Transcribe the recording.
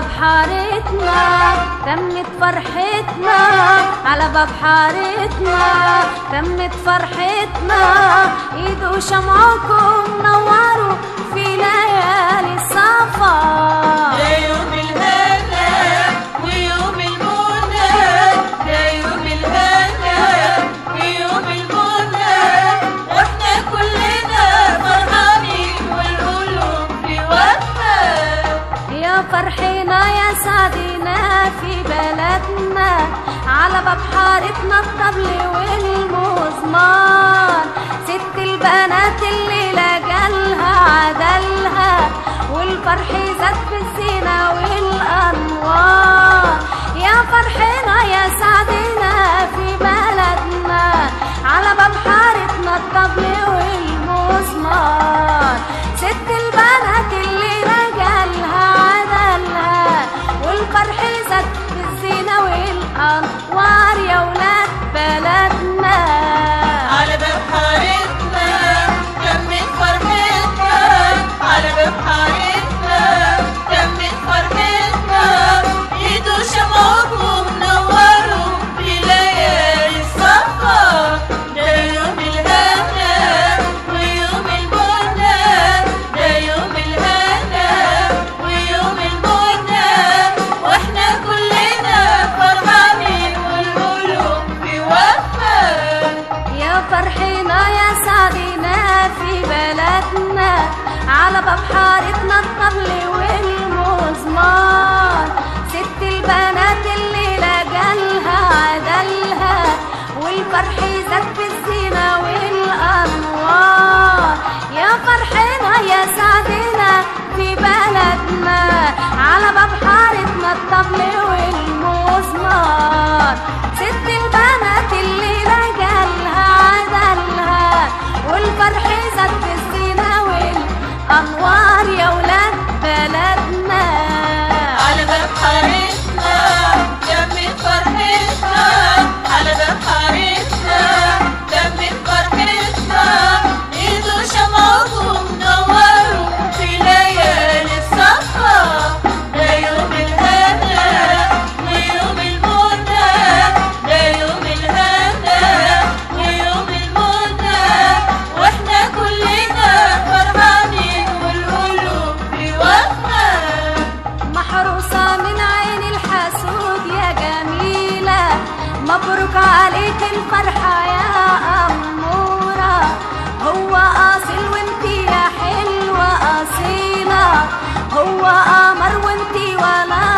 باب حارتنا تمت فرحتنا على باب حارتنا تمت فرحتنا ايدوا شمعكم نوروا في ليالي السفر ده يوم الهنا ويوم المنى ده يوم الهنا ويوم المنى واحنا كلنا فرحانين والقلوب في وفا يا فرحنا يا سعدنا في بلدنا على باب حارتنا الطبل والمزمار ست البنات اللي لجالها عدلها والفرح زاد في الزينة والأنوار يا فرحنا يا سعدنا في بلدنا على باب حارتنا الطبل والمزمار ست البنات اللي رجالها عدلها والفرح زاد في الزينة والأنوار يا ولاد بلدنا على باب حارتنا تمت فرحتنا على باب حارتنا تمت فرحتنا ايدوا شمعكم نوروا في ليالي السفر ده يوم الهنا ويوم المنى ده يوم الهنا ويوم المنى واحنا كلنا فرحانين والقلوب في وفا يا فرحنا يا سعدنا في بلدنا على باب حارتنا الطبل والمزمار ست البنات اللي لجالها عدلها والفرح زاد في الزينة والأنوار يا فرحنا يا سعدنا في بلدنا على باب حارتنا الطبل والمزمار ست البنات اللي رجالها عدلها والفرح زاد في الزينة والأنوار يا ولاد بلدنا على باب حارتنا تمت فرحتنا على باب حارتنا تمت فرحتنا ايدوا شمعكم نوروا في ليالي السفر ده يوم الهنا ويوم المنى ده يوم الهنا ويوم المنى واحنا كلنا فرحانين والقلوب في وفا محروسة من عين الحسود يا جميلة مبروك عليك الفرحة يا أمورة هو أصيل وانتي يا حلوة أصيلة هو قمر وانتي ولا